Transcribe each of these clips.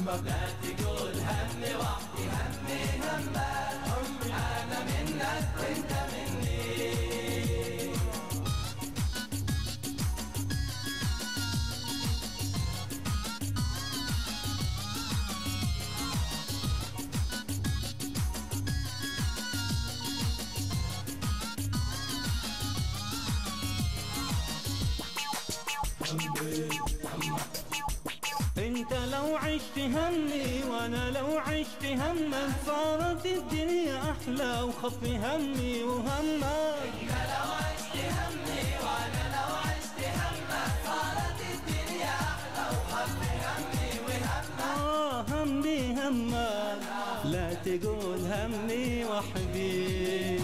همك لا تقول همي وحدي همي همك همي انا منك وانت مني انت لو عشت همي وانا لو عشت همك صارت الدنيا احلى وخفي همي وهمك انت لو عشت همي وانا لو عشت همك صارت الدنيا احلى وخف همي وهمك اه همي همك لا تقول همي وحدي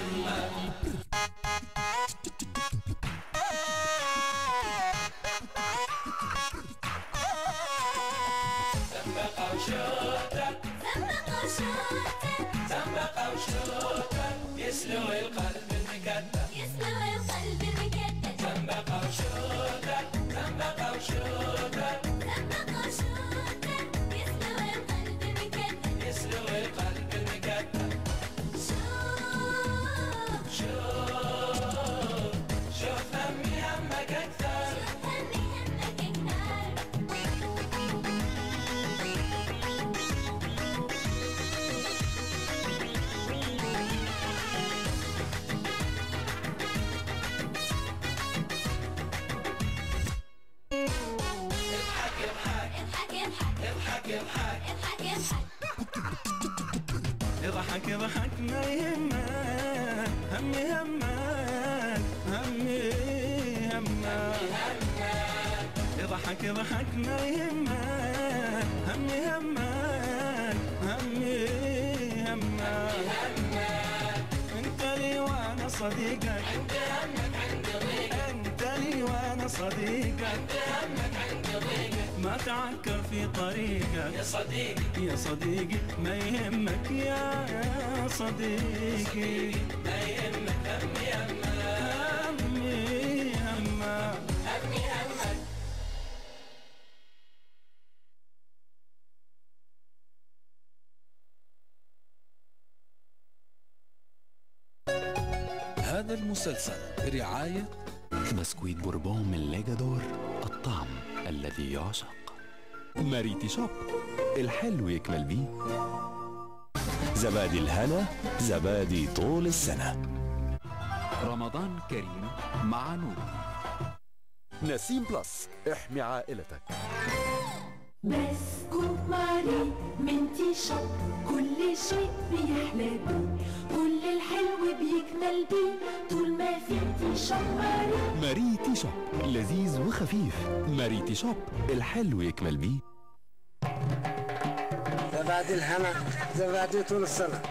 زنبقة وشوتك زنبقة وشوتك زنبقة وشوتك يسلوي القلب المكتف يسلوي القلب المكتف زنبقة وشوتك زنبقة وشوتك زنبقة وشوتك يسلوي القلب المكتف يسلوي القلب المكتف شوف شوف شوف همي همك أكثر همي همك أكثر اضحك اضحك اضحك اضحك اضحك اضحك اضحك اضحك اضحك اضحك ما يهمك همي همك همي همك اضحك اضحك ما يهمك همي همك همي همك انت لي وانا صديقك عند همك عند ضيقك انت لي وانا صديقك عند همك عند ضيقك ما تعكر في طريقك يا صديقي يا صديقي ما يهمك يا صديقي ما يهمك همي همك همي همك همي همك هذا المسلسل برعاية بسكويت بوربون من ليجادور الطعم الذي يعشق ماريتي شوب الحلو يكمل بيه زبادي الهنا زبادي طول السنة رمضان كريم مع نور نسيم بلس احمي عائلتك بسكوت ماري من تي شوب كل شيء بيحلى بيه كل الحلو بيكمل بيه طول ما في تي شوب ماري ماريتي شوب لذيذ وخفيف ماريتي شوب الحلو يكمل بيه زبادي الهنا زبادي طول السنة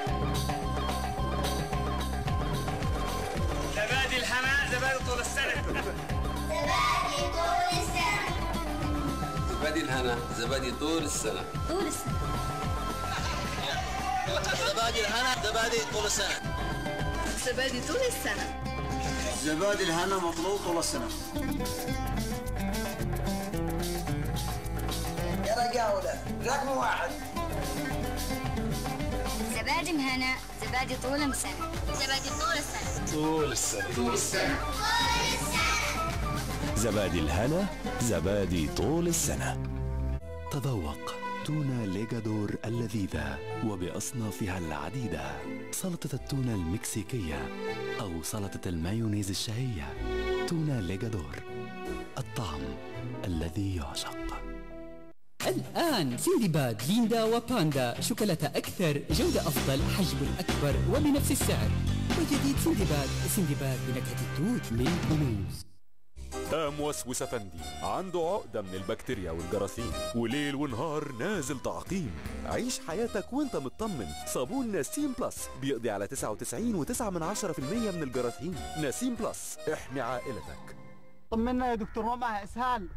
زبادي الحمام زبادي طول السنة زبادي طول السنة زبادي الهنا زبادي طول السنة طول السنة زبادي الهنا زبادي طول السنة زبادي طول السنة زبادي الهنا مطلوب طول السنة يا رجاولة رقم واحد زبادي مهنا زبادي طول السنة زبادي طول السنة طول السنة طول السنة زبادي الهنا زبادي طول السنة تذوق تونة ليجادور اللذيذة وبأصنافها العديدة سلطة التونة المكسيكية أو سلطة المايونيز الشهية تونة ليجادور الطعم الذي يعشق الآن سندباد ليندا وباندا شوكولاتة أكثر جودة أفضل حجم أكبر وبنفس السعر وجديد سندباد سندباد بنكهة التوت من كنوز قام وسوس افندي عنده عقدة من البكتيريا والجراثيم وليل ونهار نازل تعقيم عيش حياتك وانت مطمن صابون نسيم بلس بيقضي على 99.9 من 10% من الجراثيم نسيم بلس احمي عائلتك طمنا يا دكتور ما معها اسهال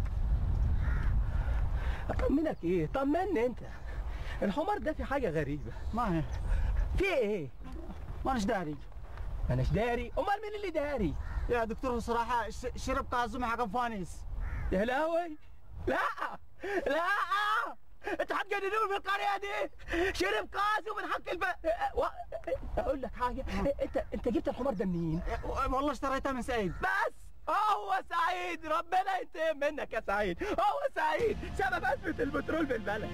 اطمنك ايه طمني انت الحمار ده في حاجه غريبه ما هي في ايه ماناش داري ماناش داري امال مين اللي داري يا دكتور بصراحة ش- شرب كازومي حق فانيس يا هلاوي لا لا انتوا هتجننوني في القريه دي شرب كاس ومن حق الب و... اقول لك حاجه انت انت جبت الحمار ده منين والله اشتريتها من سعيد بس هو سعيد ربنا ينتقم منك يا سعيد هو سعيد سبب ازمه البترول في البلد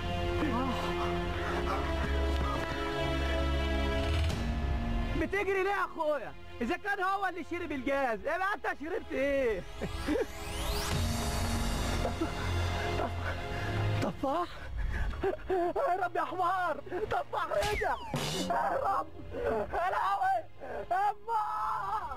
بتجري ليه يا اخويا اذا كان هو اللي شرب الجاز يبقى انت شربت ايه طفاح يا رب يا حمار طفاح رجع يا رب يا لهوي اما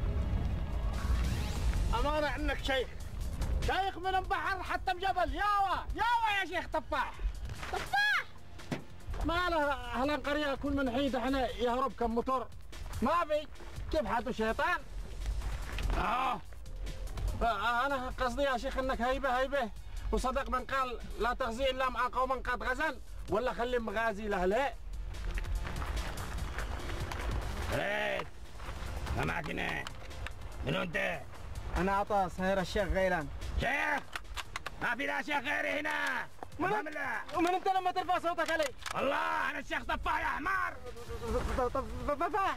أمانة عنك شيخ شيخ من البحر حتى بجبل ياوا ياوا يا شيخ طفاح طفاح ما له أهل القرية كل من حيد احنا يهرب كم موتور ما في كيف حاتوا شيطان آه. آه أنا قصدي يا شيخ إنك هيبة هيبة وصدق من قال لا تغزي إلا مع قوم قد غزل ولا خلي مغازي لأهله ريت ما معك هنا منو انت؟ انا عطاس هير الشيخ غيلان شيخ ما في لا شيخ غيري هنا من أمام الله ومن انت لما ترفع صوتك علي والله انا الشيخ طفاح يا حمار طفاح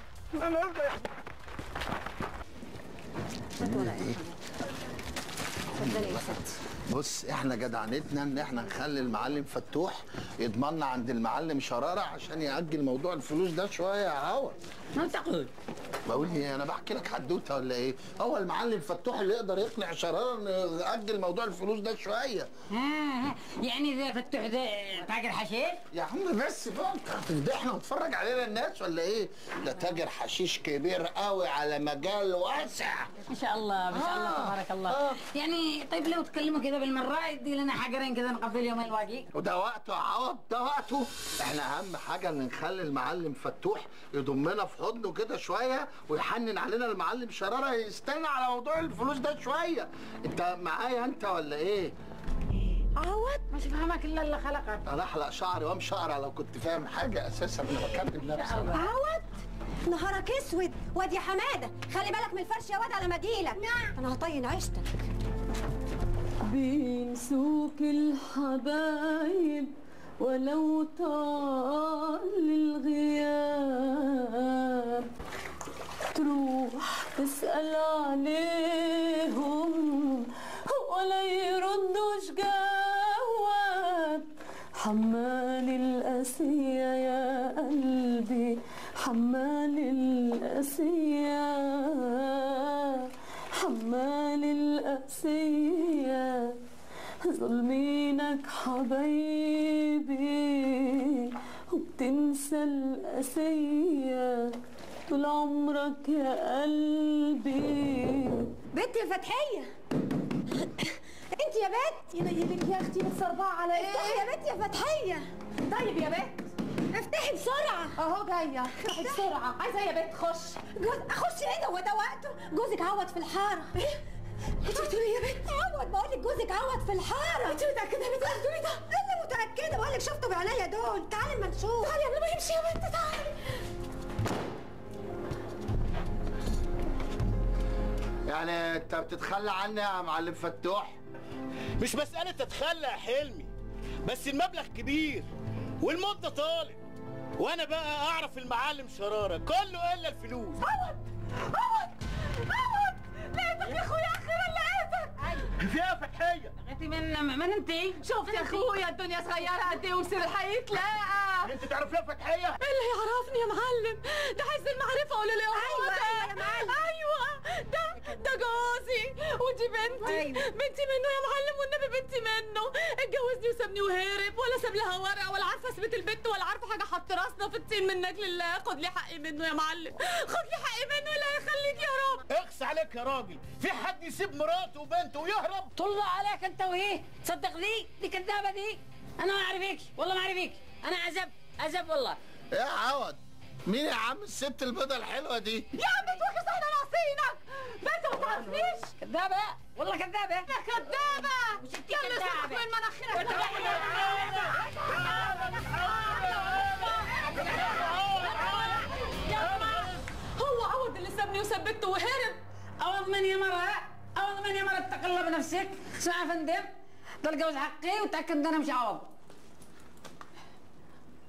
تفضلي يا ست بص احنا جدعنتنا ان احنا نخلي المعلم فتوح يضمننا عند المعلم شرارة عشان يأجل موضوع الفلوس ده شوية يا عوض ما تقول بقول ايه انا بحكي لك حدوته ولا ايه هو المعلم فتوح اللي يقدر يقنع شرارة انه يأجل موضوع الفلوس ده شوية يعني ذا فتوح ذا تاجر حشيش يا عم بس بقى انت هتفضحنا وتتفرج علينا الناس ولا ايه ده تاجر حشيش كبير قوي على مجال واسع ما شاء الله ما شاء الله آه. تبارك الله آه. يعني طيب لو تكلموا كذا بالمره يدي لنا حجرين كذا نقضي اليوم الباقي وده وقته يا عوض ده وقته احنا اهم حاجه ان نخلي المعلم فتوح يضمنا في حضنه كده شويه ويحنن علينا المعلم شراره يستنى على موضوع الفلوس ده شويه انت معايا انت ولا ايه عوض مش فاهمك الا اللي خلقك انا احلق شعري وامشي اقرا لو كنت فاهم حاجه اساسا انا بكلم نفسي عوض نهارك اسود واد يا حماده خلي بالك من الفرش يا واد على ما اجيلك نعم انا هطين عيشتك بينسوك الحبايب ولو طال الغياب تروح تسأل عليهم ولا يردوش جواب حمال القاسية يا قلبي حمال القاسية حمال القاسية ظلمينك حبايبي وبتنسى القاسية طول عمرك يا قلبي بنت الفتحيه انت يا بنت ينيلك يا اختي متصربعه على افتحي يا بنت يا فتحيه طيب يا بنت افتحي بسرعه اهو جايه افتحي بسرعه عايزه يا بنت خش جوز اخش ايه ده هو ده وقته جوزك عوض في الحاره ايه انت بتقولي إيه يا بنت عوض بقول لك جوزك عوض في الحاره انت متاكده من اللي بتقولي ده انا متاكده بقول لك شفته بعينيا دول تعالي اما نشوف تعالي قبل ما يمشي يا بنت تعالي يعني انت بتتخلى عني يا معلم فتوح مش مسألة تتخلى يا حلمي بس المبلغ كبير والمدة طالت وانا بقى اعرف المعالم شرارة كله الا الفلوس عوض عوض عوض لقيتك يا اخويا اخيرا لقيتك فيها فتحية لقيتي من من انت شفت يا اخويا الدنيا صغيرة قد ايه ومصير الحي يتلاقى انت تعرفيها فتحية ايه اللي يعرفني يا معلم ده عايز المعرفة قولوا لي أيوة، ده أيوة يا معلم. ايوه ده ده جوزي ودي بنتي أيوة. بنتي منه يا معلم والنبي بنتي منه اتجوزني وسابني وهرب ولا ساب لها ورقة ولا عارفة اثبت البنت ولا عارفة حاجة حط راسنا في الطين منك لله خد لي حقي منه يا معلم خد لي حقي منه لا يخليك يا رب اقص عليك يا راجل في حد يسيب مراته وبنته ويهرب طلع عليك انت وهي تصدق دي دي كدابه دي انا ما اعرفك والله ما اعرفك انا عزب عزب والله يا عوض مين يا عم الست البيضة الحلوة دي يا عم توكس احنا ناقصينك بنت ما تعرفنيش كدابه والله كدابه يا كدابة مش انت يلا كدابة. سيبك من مناخيرك هو عوض اللي سابني وثبته وهرب عوض من يا مرة عوض من يا مرة اتق الله بنفسك اسمع يا فندم ده الجوز حقي وتاكد ان انا مش عوض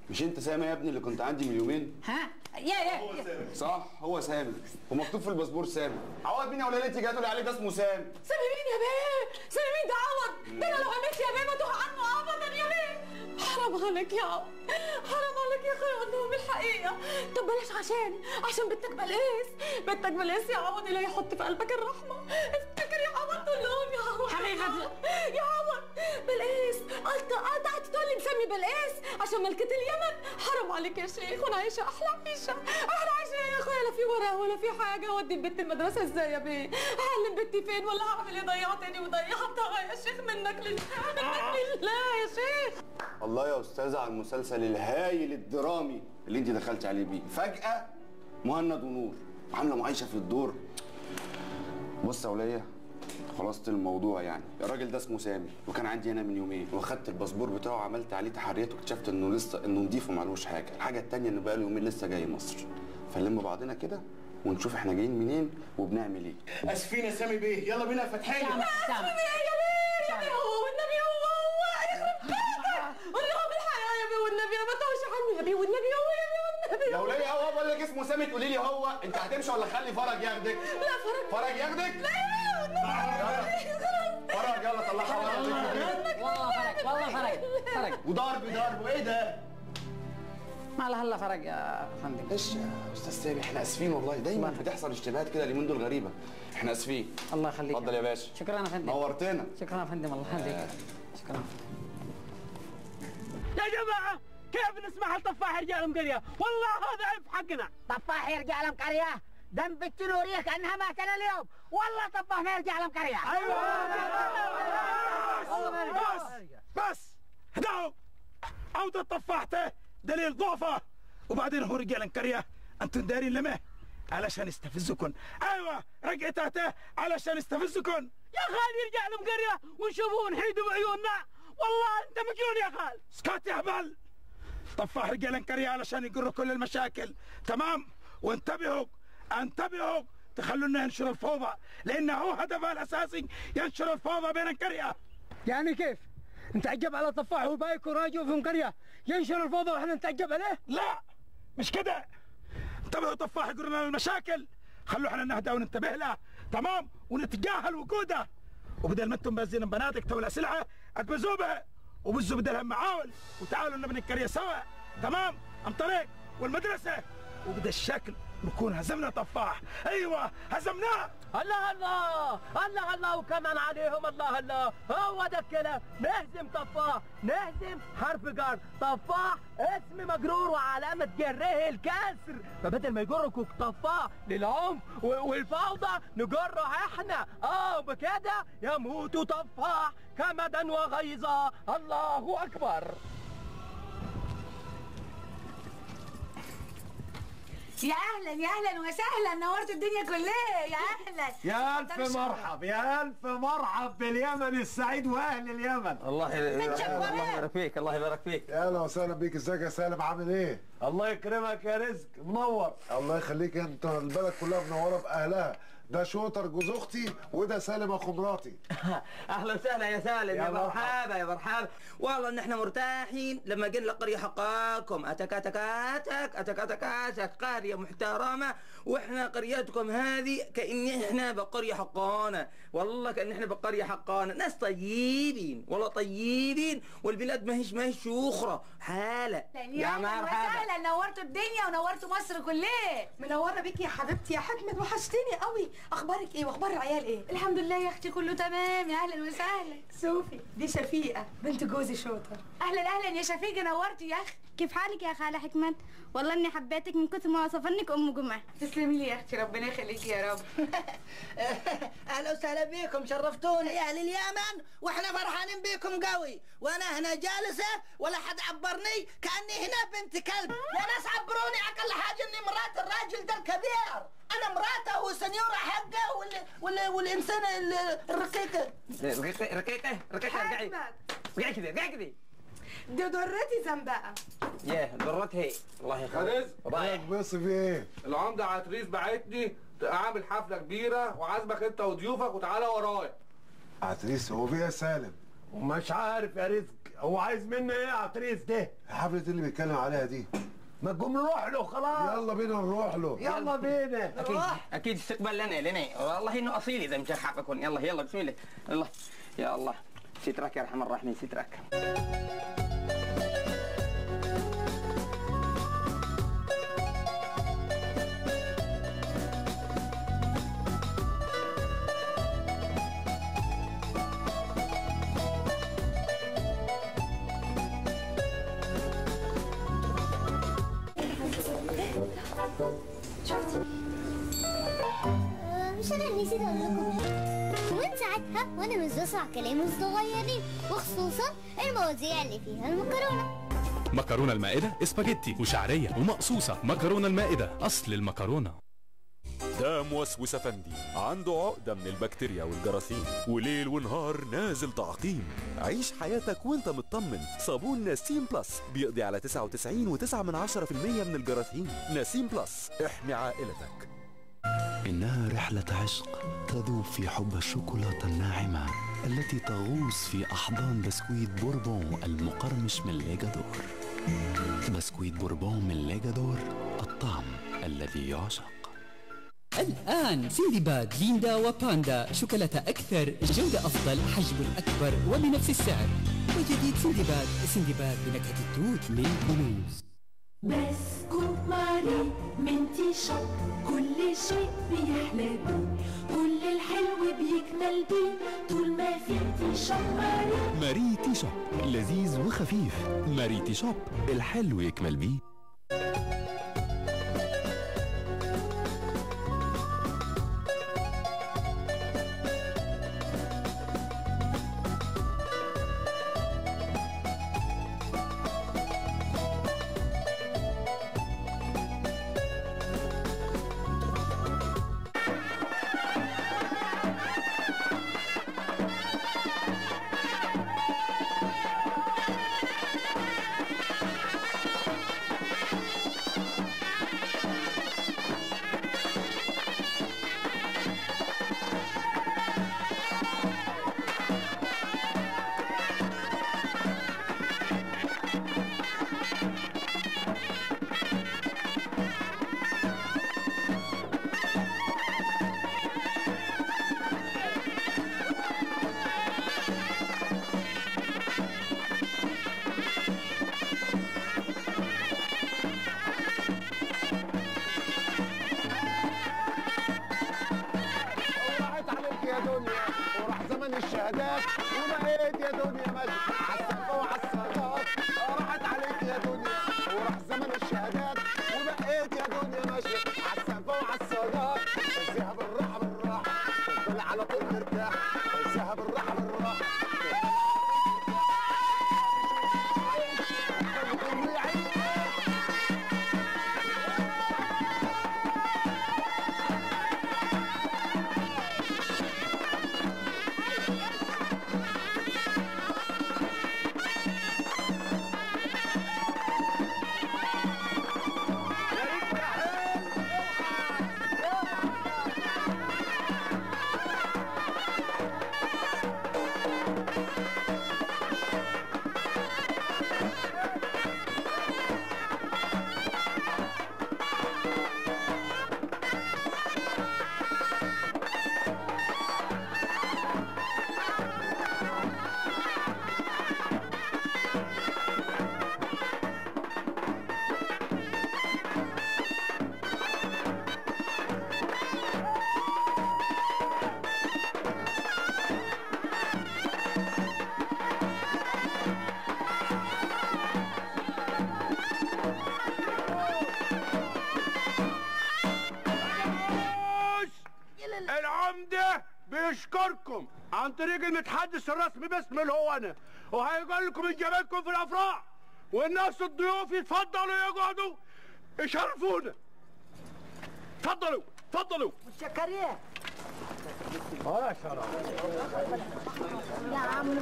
مش انت سامي يا ابني اللي كنت عندي من يومين ها يا يا يا. صح هو سامي ومكتوب في الباسبور سامي عوض مين يا ولاد انت جايه تقولي عليه ده اسمه سامي سامي مين يا بيه سامي مين ده عوض ده انا لو عملت يا بيه ما تروح عنه ابدا يا بيه حرام عليك يا عوض حرام عليك يا اخويا انهم الحقيقه طب بلاش عشان عشان بنتك بلاس بنتك بلاس يا عوض اللي يحط في قلبك الرحمه افتكر يا عوض قول لهم يا عوض حقيقة. يا عوض بلاس قلت قطعت تقول لي مسمي بلاس عشان ملكة اليمن حرام عليك يا شيخ وانا عايشه احلى عيشه احلى عيشه يا اخويا لا في ورق ولا في حاجه اودي البنت المدرسه ازاي يا بيه اعلم بنتي فين ولا هعمل ايه ضيعتني وضيعتها يا شيخ منك لله منك لله يا شيخ الله يا استاذه على المسلسل الهايل الدرامي اللي انت دخلت عليه بيه فجاه مهند ونور عامله معايشه في الدور بص يا وليه خلاصة الموضوع يعني الراجل ده اسمه سامي وكان عندي هنا من يومين واخدت الباسبور بتاعه وعملت عليه تحريات واكتشفت انه لسه انه نضيف ومعلوش حاجه الحاجه التانيه انه بقاله يومين لسه جاي مصر فنلم بعضنا كده ونشوف احنا جايين منين وبنعمل ايه اسفين يا سامي بيه يلا بينا فتحية سامي سامي يا بيه يا بيه هو والنبي هو هو يخرب بيتك قول لهم الحقيقه يا بيه والنبي ما تقولش عنه يا بيه والنبي هو يا بيه والنبي يا وليه هو بقول لك اسمه سامي تقولي لي هو انت هتمشي ولا خلي فرج ياخدك لا فرج فرج ياخدك لا يا والنبي فرج يلا طلعها والله فرق والله فرق فرق وضرب ضرب وايه ده ما لها الا فرق يا فندم ايش يا استاذ سامي احنا اسفين والله دايما بتحصل اشتباهات كده اليومين دول غريبه احنا اسفين الله يخليك اتفضل يا باشا شكرا يا فندم نورتنا شكرا يا فندم الله يخليك شكرا يا جماعة كيف نسمح الطفاح رجال مقرية والله هذا عيب في حقنا طفاح يرجع لهم قرية دم بنت نوريه كانها ماتنا اليوم والله طفاح ما يرجع لهم قرية بس بس هداو عودة طفاحته دليل ضعفه وبعدين هو رجال القرية انتم دارين لمه علشان يستفزكم ايوه رجعته علشان يستفزكم يا خال يرجع لهم قرية ونشوفه ونحيده بعيوننا والله انت مجنون يا خال اسكت يا هبل طفاح رجال القرية علشان يقروا كل المشاكل تمام وانتبهوا انتبهوا تخلونا ينشر الفوضى لانه هو هدفه الاساسي ينشر الفوضى بين القريه يعني كيف؟ نتعجب على طفاح وبايك وراجع في قرية ينشر الفوضى واحنا نتعجب عليه؟ لا مش كده انتبهوا طفاح يقول لنا المشاكل خلوا احنا نهدى وننتبه له تمام ونتجاهل وجوده وبدل ما انتم بازين بناتك تولى سلعه اكبزوا بها وبزوا بدلها معاول وتعالوا نبني القريه سوا تمام عن طريق والمدرسه وبدا الشكل نكون هزمنا طفاح ايوه هزمناه الله الله الله الله وكمان عليهم الله الله هو ده الكلام نهزم طفاح نهزم حرف جر طفاح اسم مجرور وعلامة جره الكسر فبدل ما يجركوا طفاح للعنف و- والفوضى نجره احنا اه بكده يموت طفاح كمدا وغيظا الله اكبر يا اهلا يا اهلا وسهلا نورتوا الدنيا كلها يا اهلا يا طب ألف مرحب يا ألف مرحب باليمن السعيد وأهل اليمن الله متشكرة. الله يبارك فيك الله يبارك فيك اهلا وسهلا بيك ازيك يا سالم عامل ايه؟ الله يكرمك يا رزق منور الله يخليك انت البلد كلها منوره باهلها ده شوتر جوز اختي وده سالم اخو مراتي اهلا وسهلا يا سالم يا يا مرحبا. مرحبا يا مرحبا والله ان احنا مرتاحين لما قلنا القريه حقاكم اتك اتك اتك اتك اتك اتك قريه محترمه واحنا قريتكم هذه كان احنا بقريه حقانا والله كان احنا بقريه حقانا ناس طيبين والله طيبين والبلاد ما هيش ما هيش شوخره حاله يا اهلا وسهلا نورتوا الدنيا ونورتوا مصر كلها منوره بيك يا حبيبتي يا حكمت وحشتيني قوي اخبارك ايه واخبار العيال ايه الحمد لله يا اختي كله تمام يا اهلا وسهلا صوفي دي شفيقه بنت جوزي شاطر اهلا اهلا يا شفيقه نورتي يا اخي كيف حالك يا خالة حكمت؟ والله اني حبيتك من كثر ما وصفنك ام جمعة تسلمي لي يا اختي ربنا يخليكي يا رب اهلا وسهلا بيكم شرفتوني يا اهل اليمن واحنا فرحانين بيكم قوي وانا هنا جالسه ولا حد عبرني كاني هنا بنت كلب يا ناس عبروني اقل حاجه اني مرات الراجل ده الكبير انا مراته وسنيوره حقه وال... وال... والانسان ال- الرقيقه رقيقه رقيقه رقيقه ارجعي ارجعي كذا ارجعي كذا دي ضرتي ذنبها يا ضرتها هي الله يخليك رزق رايك بص في ايه؟ العمدة عتريس بعتني عامل حفلة كبيرة وعازمك انت وضيوفك وتعالى ورايا عتريس هو في ايه يا سالم؟ مش عارف يا رزق هو عايز مني ايه يا عتريس ده حفلة اللي بيتكلم عليها دي ما تقوم نروح له خلاص يلا بينا نروح له يلا بينا اكيد اكيد استقبال لنا لنا والله انه اصيل اذا مش حق اكون يلا يلا بسم الله الله يا الله سترك يا ارحم الراحمين سترك مش انا اللي نسيت اقول لكم ومن ساعتها وانا مش بسمع كلام الصغيرين وخصوصا المواضيع اللي فيها المكرونه مكرونة المائدة اسباجيتي وشعرية ومقصوصة مكرونة المائدة أصل المكرونة ده موسوس افندي عنده عقدة من البكتيريا والجراثيم وليل ونهار نازل تعقيم عيش حياتك وانت مطمن صابون نسيم بلس بيقضي على 99.9 من 10% من الجراثيم نسيم بلس احمي عائلتك إنها رحلة عشق تذوب في حب الشوكولاتة الناعمة التي تغوص في أحضان بسكويت بوربون المقرمش من ليجادور بسكويت بوربون من ليجادور الطعم الذي يعشق الآن سندباد ليندا وباندا شوكولاتة أكثر جودة أفضل حجم أكبر وبنفس السعر وجديد سندباد سندباد بنكهة التوت من كنوز بسكوت ماري منتي شوب كل شيء بيحلى بيه كل الحلو بيكمل بيه طول ما في تي شوب ماري ماريتي شوب لذيذ وخفيف ماريتي شوب الحلو يكمل بيه راحت عليك يا دنيا وراح زمن الشهادات وبقيت يا دنيا ماشي عالسقف وعالصالات راحت عليك يا دنيا وراح زمن الشهادات وبقيت يا دنيا ماشي عالسقف وعالصالات ازيها بالراحه بالراحه تفضل على طول مرتاح ازيها بالراحه بالراحه العمدة بيشكركم عن طريق المتحدث الرسمي باسم الهونة وهيقول لكم إجاباتكم في الأفراح والناس الضيوف يتفضلوا يقعدوا يشرفونا اتفضلوا اتفضلوا متشكرين اه شرف يا عم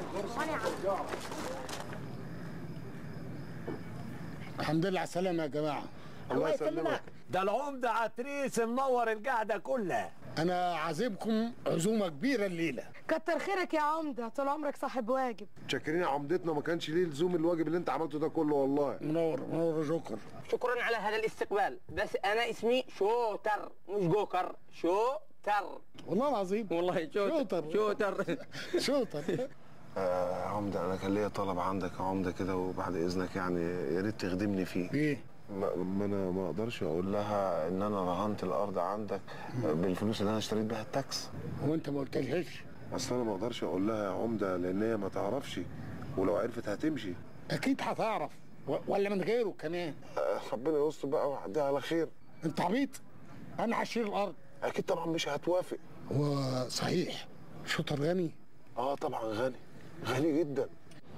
الحمد لله على السلامة يا جماعة الله يسلمك ده العمدة عتريس منور القعدة كلها انا عازمكم عزومه كبيره الليله كتر خيرك يا عمده طول عمرك صاحب واجب متشكرين يا عمدتنا ما كانش ليه لزوم الواجب اللي انت عملته ده كله والله منور منور يا جوكر شكرا على هذا الاستقبال بس انا اسمي شوتر مش جوكر شوتر والله العظيم والله شوتر شوتر شوتر آه عمدة أنا كان ليا طلب عندك يا عمدة كده وبعد إذنك يعني يا ريت تخدمني فيه إيه؟ ما, ما أنا ما أقدرش أقول لها إن أنا رهنت الأرض عندك بالفلوس اللي أنا اشتريت بيها التاكس هو أنت ما قلتلهاش أصل أنا ما أقدرش أقول لها يا عمدة لأن هي ما تعرفش ولو عرفت هتمشي اكيد هتعرف و- ولا من غيره كمان آه ربنا يستر بقى ويعديها على خير انت عبيط انا هشيل الارض أكيد طبعا مش هتوافق هو صحيح شطر غني اه طبعا غني غني جدا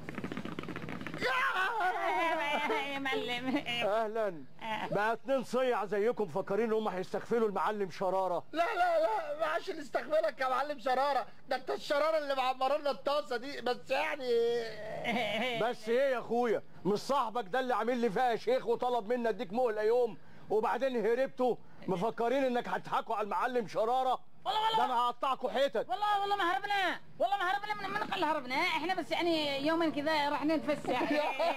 يا معلم اهلا بقى اتنين صيع زيكم مفكرين ان هم هيستغفلوا المعلم شراره لا لا لا ما عادش نستقبلك يا معلم شراره ده انت الشراره اللي معمر لنا الطاسه دي بس يعني بس ايه يا اخويا مش صاحبك ده اللي عامل لي فيها شيخ وطلب مني اديك مهله يوم وبعدين هربتوا مفكرين انك هتضحكوا على المعلم شراره والله والله ده انا هقطعكم حتت والله والله ما هربنا والله ما هربنا من من قل هربنا احنا بس يعني يوما كذا راح نتفسح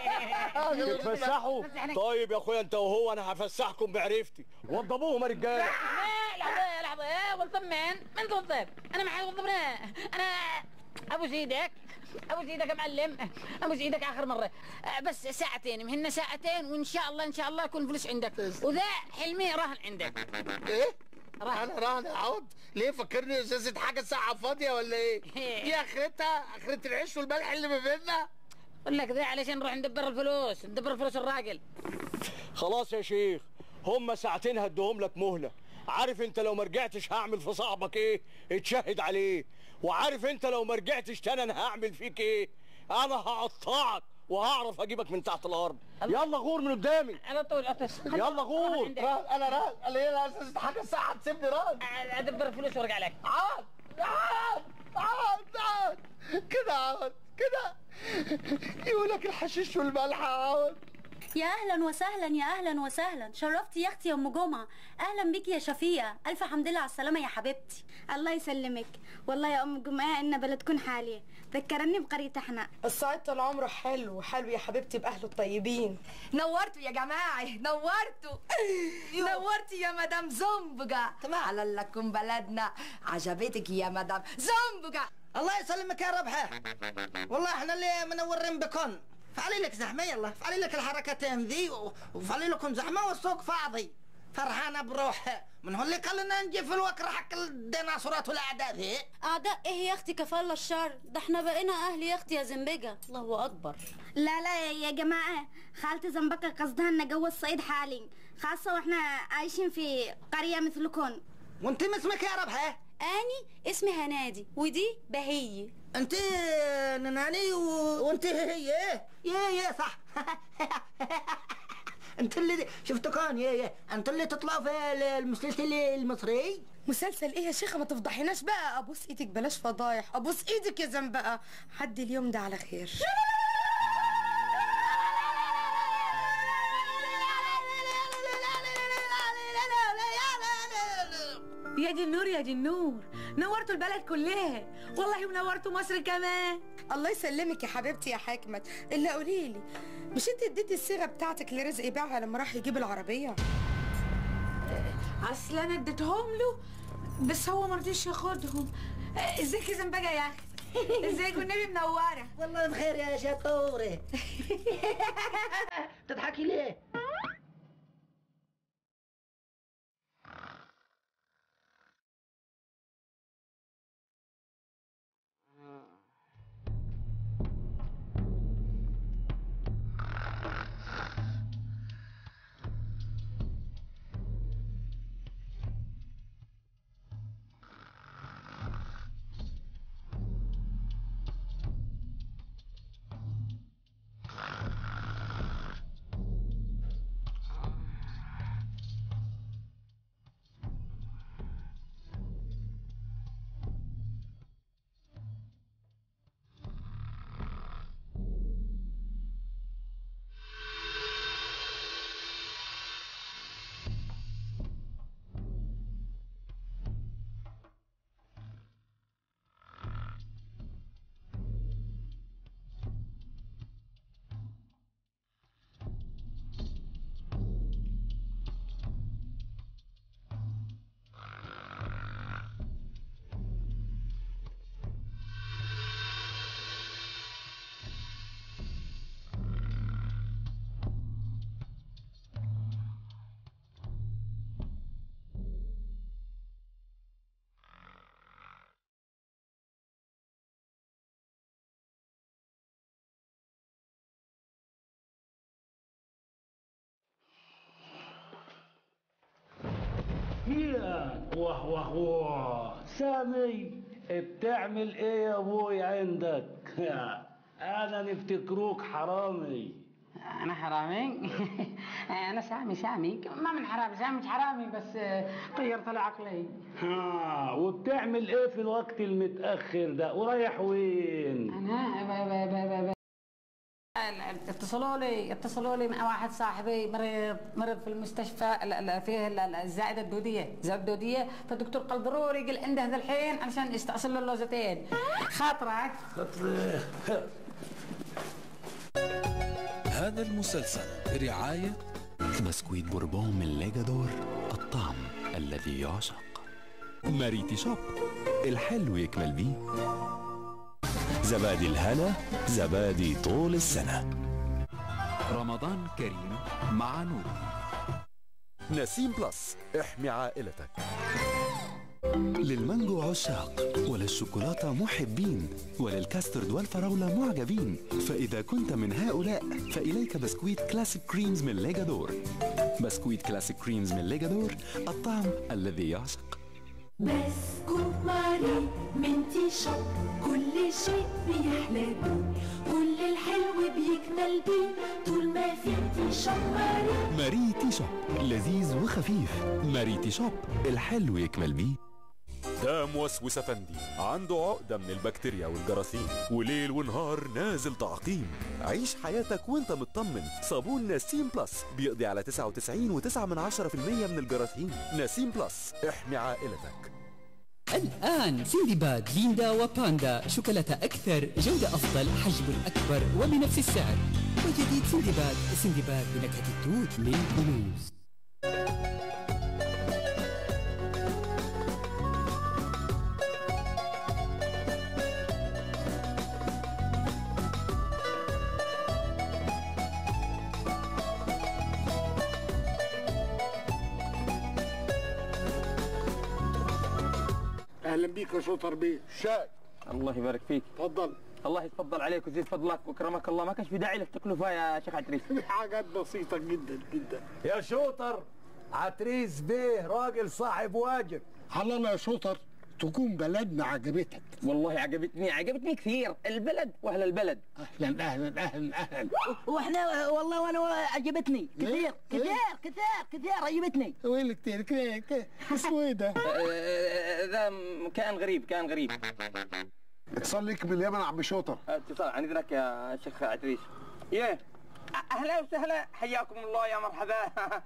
تتفسحوا بس إحنا- طيب يا اخويا انت وهو انا هفسحكم بعرفتي وضبوهم يا رجاله لا لحظة لحظة يا والطمان من توظف انا ما حد وظفنا انا ابو سيدك ابو سيدك يا معلم ابو سيدك اخر مرة آه، بس ساعتين مهنا ساعتين وان شاء الله ان شاء الله يكون فلوس عندك وذا حلمي راهن عندك ايه؟ انا راهن اقعد ليه فكرني ازازه حاجه ساعه فاضيه ولا ايه؟ دي اخرتها اخرة العيش والملح اللي ما بيننا اقول لك ذا علشان نروح ندبر الفلوس ندبر فلوس الراجل خلاص يا شيخ هم ساعتين هديهم لك مهله عارف انت لو ما رجعتش هعمل في صاحبك ايه اتشهد عليه وعارف انت لو ما رجعتش تاني انا هعمل فيك ايه انا هقطعك وهعرف اجيبك من تحت الارض يلا غور من قدامي انا طول أطس يلا غور انا راهن قال لي انا ازازه حاجه ساعه تسيبني راهن ادبر الفلوس وارجع لك عاد عاد عاد عاد كده عاد كده يقولك الحشيش والملح عاد يا اهلا وسهلا يا اهلا وسهلا شرفتي يا اختي يا ام جمعه اهلا بيكي يا شفيقه الف حمد لله على السلامه يا حبيبتي الله يسلمك والله يا ام جمعه ان بلدكن حاليه ذكرني بقريه احنا الصعيد طول عمره حلو حلو يا حبيبتي باهله الطيبين نورتوا يا جماعة نورتوا نورتي يا مدام زنبقة على لكم بلدنا عجبتك يا مدام زنبقة الله يسلمك يا ربحة والله احنا اللي منورين بكم فعلي لك زحمة يلا فعلي لك الحركتين ذي و- وفعلي لكم زحمة والسوق فاضي فرحانة بروح من هو اللي قال لنا نجي في الوكرة حق الديناصورات والاعداء ذي اعداء ايه يا اختي كفالة الشر ده احنا بقينا اهل يا اختي يا زنبجه الله اكبر لا لا يا جماعه خالتي زنبكه قصدها ان جو الصعيد حالي خاصه واحنا عايشين في قريه مثلكم وانت ما اسمك يا ربحة اني اسمي هنادي ودي بهيه انت نناني و... وانت هي يا يا صح انت اللي شفتكان يا يا انت اللي تطلع في المسلسل المصري مسلسل ايه يا شيخه ما تفضحيناش بقى ابوس ايدك بلاش فضايح ابوس ايدك يا زنبقه حد اليوم ده على خير يا دي النور يا دي النور نورتوا البلد كلها والله ونورتوا مصر كمان الله يسلمك يا حبيبتي يا حكمت الا قولي لي مش انت اديتي الصيغه بتاعتك لرزق يبيعها لما راح يجيب العربيه اصل انا اديتهم له بس هو ما رضيش ياخدهم آه، ازيك يا زنبقه يا اخي ازيك والنبي منوره والله بخير يا شطوره تضحكي ليه واه واه واه سامي بتعمل ايه يا ابوي عندك انا نفتكروك حرامي انا حرامي انا سامي سامي ما من حرامي سامي مش حرامي بس غيرت لي عقلي ها وبتعمل ايه في الوقت المتاخر ده ورايح وين انا ب- ب- ب- ب- ب- اتصلوا لي اتصلوا لي مع واحد صاحبي مريض مريض في المستشفى ال- ال- فيه ال- ال- الزائده الدوديه الزائده الدوديه فالدكتور قال ضروري قال عنده ذا الحين علشان يستأصل له اللوزتين خاطرك هذا المسلسل برعاية بسكويت بوربون من ليجادور الطعم الذي يعشق ماريتي شوب الحلو يكمل بيه زبادي الهنا زبادي طول السنة رمضان كريم مع نور نسيم بلس احمي عائلتك للمانجو عشاق وللشوكولاتة محبين وللكاسترد والفراولة معجبين فإذا كنت من هؤلاء فإليك بسكويت كلاسيك كريمز من ليجادور بسكويت كلاسيك كريمز من ليجادور الطعم الذي يعشق بسكوت ماري من تي شوب كل شيء بيحلى بيه كل الحلو بيكمل بيه طول ما في تي شوب ماري ماريتي شوب لذيذ وخفيف ماريتي شوب الحلو يكمل بيه ده موسوس افندي عنده عقدة من البكتيريا والجراثيم وليل ونهار نازل تعقيم عيش حياتك وانت مطمن صابون نسيم بلس بيقضي على 99.9 من 10% من الجراثيم نسيم بلس احمي عائلتك الآن سندباد ليندا وباندا شوكولاتة أكثر جودة أفضل حجم أكبر وبنفس السعر وجديد سندباد سندباد بنكهة التوت للكنوز اهلا بيك يا شطر بيه شاي الله يبارك فيك تفضل الله يتفضل عليك ويزيد فضلك واكرمك الله ما كانش في داعي للتكلفه يا شيخ عتريس حاجات بسيطة جدا جدا يا شوطر عتريس بيه راجل صاحب واجب الله يا شطر تكون بلدنا عجبتك والله عجبتني عجبتني كثير البلد واهل البلد اهلا اهلا اهلا اهلا واحنا والله وانا عجبتني كثير كثير كثير كثير عجبتني وين كثير كثير اسمه ايه ده؟ ذا كائن غريب كائن غريب اتصل لك من اليمن عم شوطر اتصال عن اذنك يا شيخ عتريس يه اهلا وسهلا حياكم الله يا مرحبا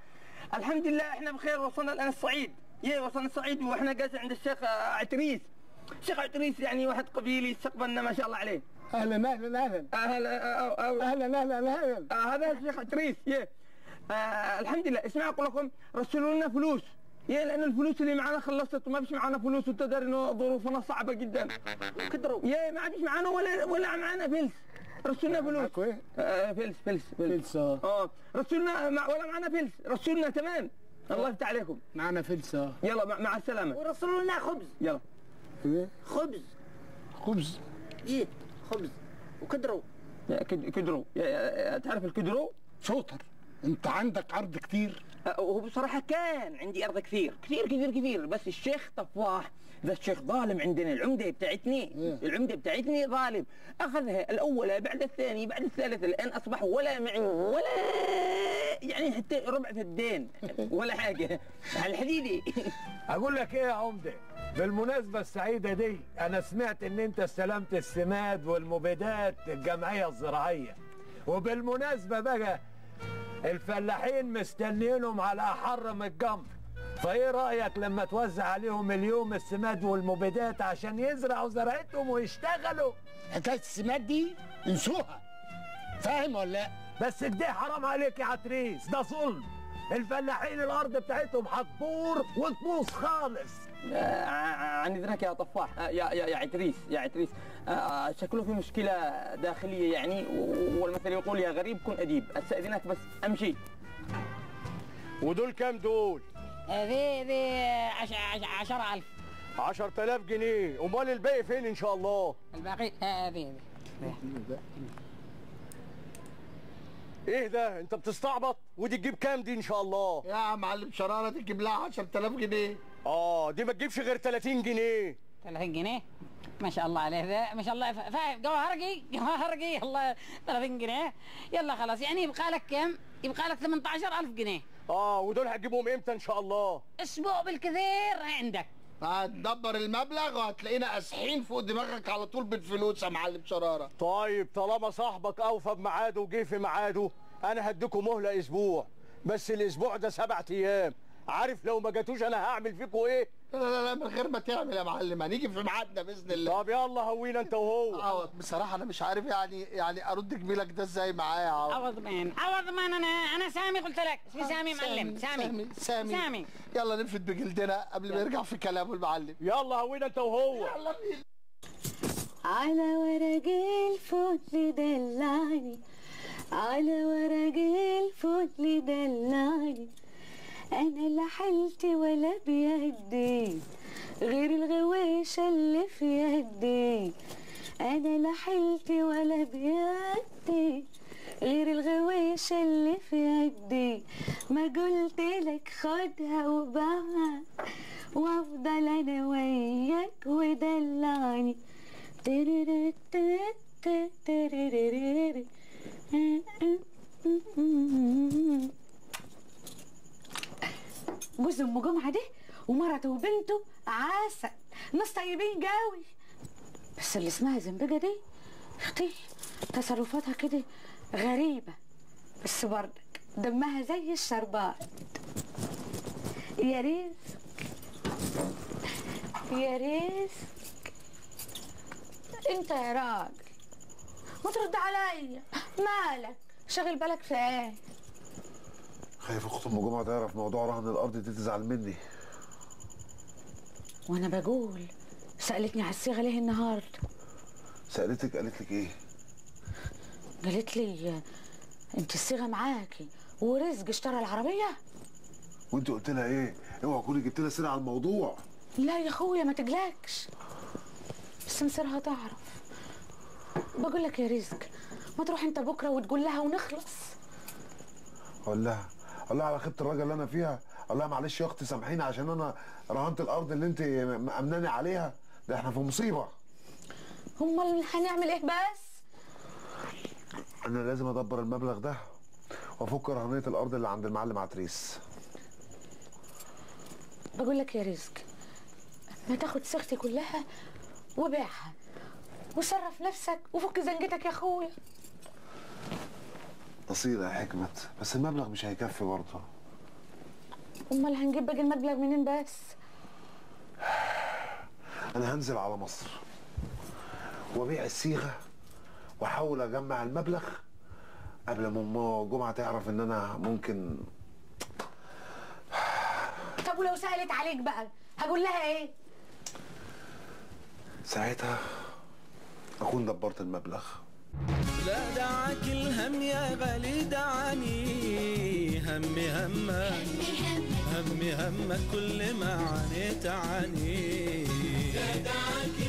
الحمد لله احنا بخير وصلنا الان الصعيد يه وصلنا الصعيد واحنا جالسين عند الشيخ عتريس الشيخ عتريس يعني واحد قبيلي استقبلنا ما شاء الله عليه اهلا اهلا اهلا اهلا اهلا اهلا اهلا آه هذا الشيخ عتريس يه آه الحمد لله اسمع اقول لكم رسلوا لنا فلوس يا لان الفلوس اللي معنا خلصت وما فيش معنا فلوس وانت داري انه ظروفنا صعبه جدا كدروا يا ما فيش معنا ولا ولا معنا فلس رسلنا فلوس آه فلس فلس فلس اه اه رسلنا مع ولا معنا فلس رسلنا تمام الله يفتح عليكم معنا فلس اه يلا مع, مع السلامه ورسلوا لنا خبز يلا ايه خبز خبز ايه خبز وكدروا يا كد- كدرو يا- يا- يا- تعرف الكدرو شطر انت عندك عرض كتير هو بصراحة كان عندي أرض كثير كثير كثير كثير بس الشيخ طفاح ذا الشيخ ظالم عندنا العمدة بتاعتني العمدة بتاعتني ظالم أخذها الأولى بعد الثاني بعد الثالث الآن أصبح ولا معي ولا يعني حتى ربع في الدين ولا حاجة على الحديدي اقول لك ايه يا عمده بالمناسبة السعيدة دي أنا سمعت إن أنت استلمت السماد والمبيدات الجمعية الزراعية وبالمناسبة بقى الفلاحين مستنينهم على أحر من الجمر فإيه رأيك لما توزع عليهم اليوم السماد والمبيدات عشان يزرعوا زراعتهم ويشتغلوا حكاية السماد دي انسوها فاهم ولا لا؟ بس كده حرام عليك يا عتريس ده ظلم الفلاحين الأرض بتاعتهم هتبور وتبوظ خالص آه، عن إذنك يا طفاح آه، يا يا يا عتريس يا عتريس آه، آه، شكله في مشكلة داخلية يعني و- والمثل يقول يا غريب كن أديب أستأذنك بس أمشي ودول كام دول؟ ذي ذي عش عش عشرة ألف 10000 جنيه امال الباقي فين ان شاء الله الباقي آه، ذي ذي ايه ده انت بتستعبط ودي تجيب كام دي ان شاء الله يا معلم شرارة تجيب لها 10000 جنيه اه دي ما تجيبش غير 30 جنيه 30 جنيه ما شاء الله عليه ذا ما شاء الله ف- فاهم جوهرجي جوهرجي الله 30 جنيه يلا خلاص يعني يبقى لك كم يبقى لك 18000 جنيه اه ودول هتجيبهم امتى ان شاء الله اسبوع بالكثير عندك هتدبر المبلغ وهتلاقينا قاسحين فوق دماغك على طول بالفلوس يا معلم شراره طيب طالما صاحبك اوفى بميعاده وجه في ميعاده انا هديكم مهله اسبوع بس الاسبوع ده سبع ايام عارف لو ما جاتوش انا هعمل فيكم ايه لا لا لا من غير ما تعمل يا معلم هنيجي في ميعادنا باذن الله طب يلا هوينا انت وهو عوض بصراحه انا مش عارف يعني يعني ارد جميلك ده ازاي معايا يا عوض عوض مان عوض مان انا انا سامي قلت لك اسمي سامي معلم سامي سامي سامي سامي يلا نفد بجلدنا قبل ما يرجع في كلامه المعلم يلا هوينا انت وهو يلا بينا على ورق الفل دلعني على ورق الفل دلعني انا لا حيلتي ولا بيدي غير الغويشة اللي في يدي انا لا حيلتي ولا بيدي غير الغويشة اللي في يدي ما قلت لك خدها وباعها وافضل انا وياك ودلعني جوز ام جمعه ده ومرته وبنته عسل ناس طيبين قوي بس اللي اسمها زنبجه دي اختي تصرفاتها كده غريبه بس برضك دمها زي الشربات يا رزق يا رزق انت يا راجل ما ترد عليا مالك شاغل بالك في ايه خايف اخت ام جمعه تعرف موضوع رهن الارض دي تزعل مني وانا بقول سالتني على الصيغه ليه النهارده سالتك قالت لك ايه قالت لي انت الصيغه معاكي ورزق اشترى العربيه وانت قلت لها ايه اوعى تكوني جبت لها سيره على الموضوع لا يا اخويا ما تقلقش بس مصيرها تعرف بقول لك يا رزق ما تروح انت بكره وتقول لها ونخلص اقول لها اقول لها على خيبه الراجل اللي انا فيها اقول لها معلش يا اختي سامحيني عشان انا رهنت الارض اللي انت مأمناني عليها ده احنا في مصيبه امال هنعمل ايه بس انا لازم ادبر المبلغ ده وافك رهنيه الارض اللي عند المعلم عتريس بقول لك يا رزق ما تاخد صيغتي كلها وبيعها وصرف نفسك وفك زنقتك يا اخويا قصيده يا حكمت بس المبلغ مش هيكفي برضه امال هنجيب باقي المبلغ منين بس انا هنزل على مصر وابيع الصيغه واحاول اجمع المبلغ قبل ما ام جمعه تعرف ان انا ممكن طب ولو سالت عليك بقى هقول لها ايه ساعتها اكون دبرت المبلغ لا دعاك الهم يا غالي دعاني همي همك همي همك كل ما عانيت عني لا دعاك